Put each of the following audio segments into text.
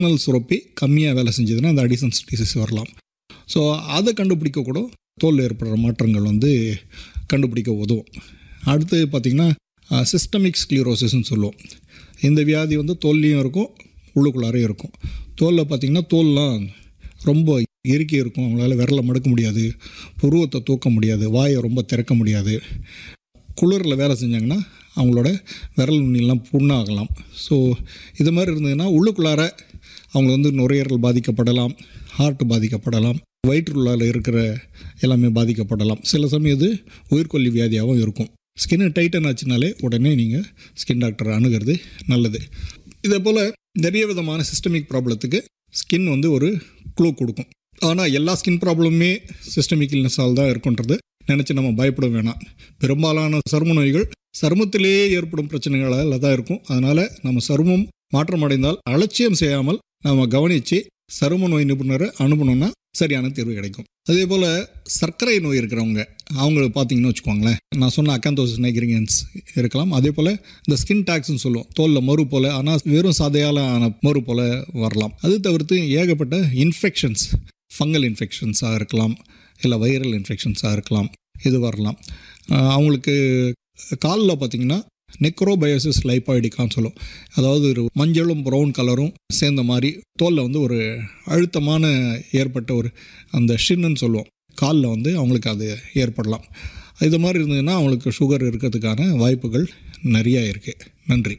நல் சுரப்பி கம்மியாக வேலை செஞ்சதுன்னா அந்த அடிசன்ஸ் டிசீஸ் வரலாம் ஸோ அதை கண்டுபிடிக்க கூட தோலில் ஏற்படுற மாற்றங்கள் வந்து கண்டுபிடிக்க உதவும் அடுத்து பார்த்திங்கன்னா சிஸ்டமிக் ஸ்க்ளீரோசிஸ்ன்னு சொல்லுவோம் இந்த வியாதி வந்து தோல்லையும் இருக்கும் உள்ளுக்குள்ளாரையும் இருக்கும் தோலில் பார்த்திங்கன்னா தோல்லாம் ரொம்ப இறுக்கி இருக்கும் அவங்களால விரலை மடுக்க முடியாது புருவத்தை தூக்க முடியாது வாயை ரொம்ப திறக்க முடியாது குளிரில் வேலை செஞ்சாங்கன்னா அவங்களோட விரல் நுண்ணிலாம் புண்ணாகலாம் ஸோ இது மாதிரி இருந்ததுன்னா உள்ளுக்குள்ளார அவங்க வந்து நுரையீரல் பாதிக்கப்படலாம் ஹார்ட் பாதிக்கப்படலாம் வயிற்றுள்ளால இருக்கிற எல்லாமே பாதிக்கப்படலாம் சில சமயம் இது உயிர்கொல்லி வியாதியாகவும் இருக்கும் ஸ்கின்னு டைட்டன் ஆச்சுனாலே உடனே நீங்கள் ஸ்கின் டாக்டரை அணுகிறது நல்லது இதே போல் நிறைய விதமான சிஸ்டமிக் ப்ராப்ளத்துக்கு ஸ்கின் வந்து ஒரு க்ளூ கொடுக்கும் ஆனால் எல்லா ஸ்கின் ப்ராப்ளமுமே சிஸ்டமிக் இல்னஸால் தான் இருக்குன்றது நினச்சி நம்ம பயப்பட வேணாம் பெரும்பாலான சரும நோய்கள் சருமத்திலேயே ஏற்படும் பிரச்சனைகளால் தான் இருக்கும் அதனால் நம்ம சருமம் மாற்றம் அடைந்தால் அலட்சியம் செய்யாமல் நம்ம கவனித்து சரும நோய் நிபுணரை அனுப்பணும்னா சரியான தீர்வு கிடைக்கும் அதே போல் சர்க்கரை நோய் இருக்கிறவங்க அவங்க பார்த்தீங்கன்னு வச்சுக்கோங்களேன் நான் சொன்ன அக்காந்தோசிஸ் நைக்ரிகன்ஸ் இருக்கலாம் அதே போல் இந்த ஸ்கின் டாக்ஸ்னு சொல்லுவோம் தோலில் மறு போல் ஆனால் வெறும் சதையால் ஆன மறு போல் வரலாம் அது தவிர்த்து ஏகப்பட்ட இன்ஃபெக்ஷன்ஸ் ஃபங்கல் இன்ஃபெக்ஷன்ஸாக இருக்கலாம் இல்லை வைரல் இன்ஃபெக்ஷன்ஸாக இருக்கலாம் இது வரலாம் ஆஹ் அவங்களுக்கு காலில் பார்த்தீங்கன்னா நெக்ரோபயோசிஸ் லைப்பாய்டிக்கான்னு சொல்லும் அதாவது ஒரு மஞ்சளும் ப்ரௌன் கலரும் சேர்ந்த மாதிரி தோலில் வந்து ஒரு அழுத்தமான ஏற்பட்ட ஒரு அந்த ஷின்னு சொல்லுவோம் காலில் வந்து அவங்களுக்கு அது ஏற்படலாம் இது மாதிரி இருந்ததுன்னா அவங்களுக்கு சுகர் இருக்கிறதுக்கான வாய்ப்புகள் நிறைய இருக்குது நன்றி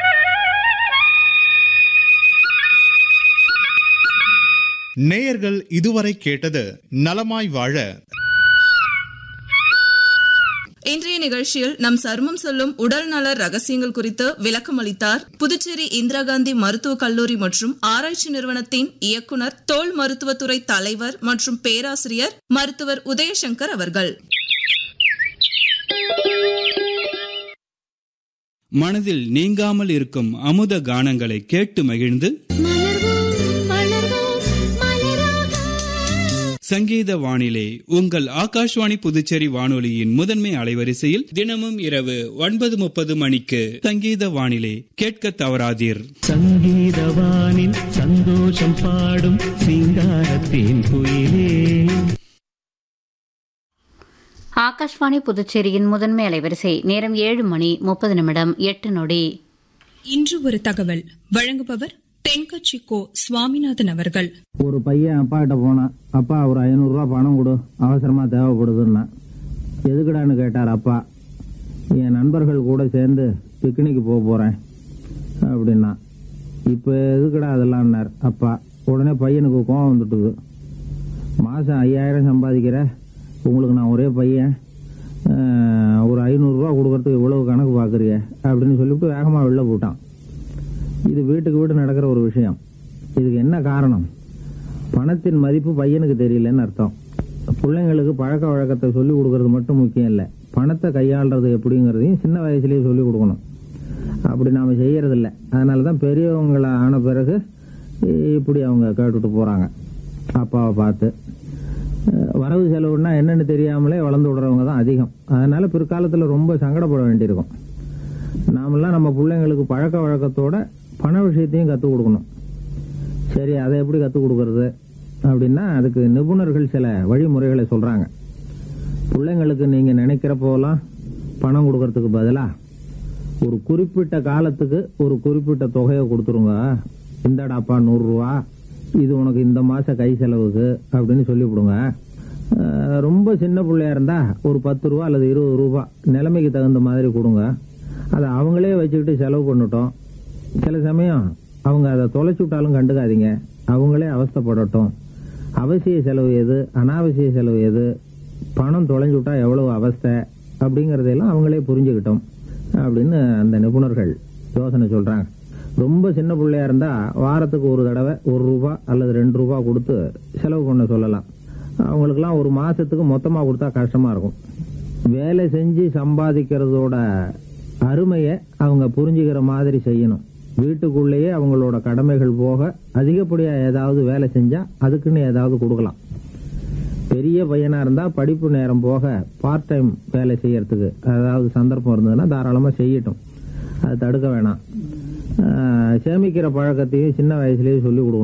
நேயர்கள் இதுவரை கேட்டது நலமாய் வாழ இன்றைய நிகழ்ச்சியில் நம் சருமம் சொல்லும் உடல் நல ரகசியங்கள் குறித்து விளக்கம் அளித்தார் புதுச்சேரி இந்திரா காந்தி மருத்துவக் கல்லூரி மற்றும் ஆராய்ச்சி நிறுவனத்தின் இயக்குனர் தோல் மருத்துவத்துறை தலைவர் மற்றும் பேராசிரியர் மருத்துவர் உதயசங்கர் அவர்கள் மனதில் நீங்காமல் இருக்கும் அமுத கானங்களை கேட்டு மகிழ்ந்து சங்கீத வானிலை உங்கள் ஆகாஷ்வாணி புதுச்சேரி வானொலியின் முதன்மை அலைவரிசையில் தினமும் இரவு ஒன்பது முப்பது மணிக்கு சங்கீத வானிலை கேட்க தவறாதீர் சங்கீதவானின் சந்தோஷம் பாடும் சிங்காரத்தேன் குயிலே ஆகாஷ்வாணி புதுச்சேரியின் முதன்மை அலைவரிசை நேரம் ஏழு மணி முப்பது நிமிடம் எட்டு நொடி இன்று ஒரு தகவல் வழங்குபவர் தென்கட்சி கோ சுவாமிநாதன் அவர்கள் ஒரு பையன் அப்பா கிட்ட போனான் அப்பா ஒரு ஐநூறுரூவா பணம் கொடு அவசரமா தேவைப்படுதுன்னா எதுக்குடான்னு கேட்டார் அப்பா என் நண்பர்கள் கூட சேர்ந்து பிக்னிக் போக போறேன் அப்படின்னா இப்போ எதுக்குடா அதெல்லாம்னார் அப்பா உடனே பையனுக்கு கோவம் வந்துட்டுது மாதம் ஐயாயிரம் சம்பாதிக்கிற உங்களுக்கு நான் ஒரே பையன் அஹ், ஒரு ஐநூறுரூவா கொடுக்கறதுக்கு இவ்வளவு கணக்கு பார்க்குறிய அப்படின்னு சொல்லிவிட்டு வேகமாக வெளில போட்டான் இது வீட்டுக்கு வீடு நடக்கிற ஒரு விஷயம் இதுக்கு என்ன காரணம் பணத்தின் மதிப்பு பையனுக்கு தெரியலன்னு அர்த்தம் பிள்ளைங்களுக்கு பழக்க வழக்கத்தை சொல்லி கொடுக்கறது மட்டும் முக்கியம் இல்லை பணத்தை கையாளுறது எப்படிங்கிறதையும் சின்ன வயசுலயே சொல்லி கொடுக்கணும் அப்படி நாம செய்யறதில்ல அதனால தான் பெரியவங்கள ஆன பிறகு இப்படி அவங்க கேட்டுட்டு போறாங்க அப்பாவை பார்த்து அஹ் வரவு செலவுன்னா என்னன்னு தெரியாமலே வளர்ந்து விடுறவங்க தான் அதிகம் அதனால பிற்காலத்தில் ரொம்ப சங்கடப்பட வேண்டியிருக்கும் நாமெல்லாம் நம்ம பிள்ளைங்களுக்கு பழக்க வழக்கத்தோட பண விஷயத்தையும் கற்றுக் கொடுக்கணும் சரி அதை எப்படி கற்றுக் கொடுக்கறது அப்படின்னா அதுக்கு நிபுணர்கள் சில வழிமுறைகளை சொல்றாங்க பிள்ளைங்களுக்கு நீங்க நினைக்கிற போலாம் பணம் கொடுக்கறதுக்கு பதிலா ஒரு குறிப்பிட்ட காலத்துக்கு ஒரு குறிப்பிட்ட தொகையை கொடுத்துருங்க இந்தடாப்பா நூறு ரூபா இது உனக்கு இந்த மாச கை செலவுக்கு அப்படின்னு சொல்லிவிடுங்க அஹ் ரொம்ப சின்ன பிள்ளையா இருந்தா ஒரு பத்து ரூபா அல்லது இருபது ரூபா நிலைமைக்கு தகுந்த மாதிரி கொடுங்க அதை அவங்களே வச்சுக்கிட்டு செலவு பண்ணட்டும் சில சமயம் அவங்க அதை தொலைச்சு விட்டாலும் கண்டுக்காதீங்க அவங்களே அவஸ்தைப்படட்டும் அவசிய செலவு எது அனாவசிய செலவு எது பணம் தொலைஞ்சு விட்டா எவ்வளவு அவஸ்தை அப்படிங்கறதையெல்லாம் அவங்களே புரிஞ்சுக்கிட்டோம் அப்படின்னு அந்த நிபுணர்கள் யோசனை சொல்றாங்க ரொம்ப சின்ன பிள்ளையா இருந்தா வாரத்துக்கு ஒரு தடவை ஒரு ரூபா அல்லது ரெண்டு ரூபா கொடுத்து செலவு பண்ண சொல்லலாம் அவங்களுக்குலாம் ஒரு மாசத்துக்கு மொத்தமா கொடுத்தா கஷ்டமா இருக்கும் வேலை செஞ்சு சம்பாதிக்கிறதோட அருமையை அவங்க புரிஞ்சுக்கிற மாதிரி செய்யணும் வீட்டுக்குள்ளேயே அவங்களோட கடமைகள் போக அதிகப்படியா ஏதாவது வேலை செஞ்சா அதுக்குன்னு ஏதாவது கொடுக்கலாம் பெரிய பையனா இருந்தா படிப்பு நேரம் போக பார்ட் டைம் வேலை செய்யறதுக்கு அதாவது சந்தர்ப்பம் இருந்ததுன்னா தாராளமா செய்யட்டும் அது தடுக்க வேணாம் ஆஹ், சேமிக்கிற பழக்கத்தையும் சின்ன வயசுலயே சொல்லி கொடுக்கணும்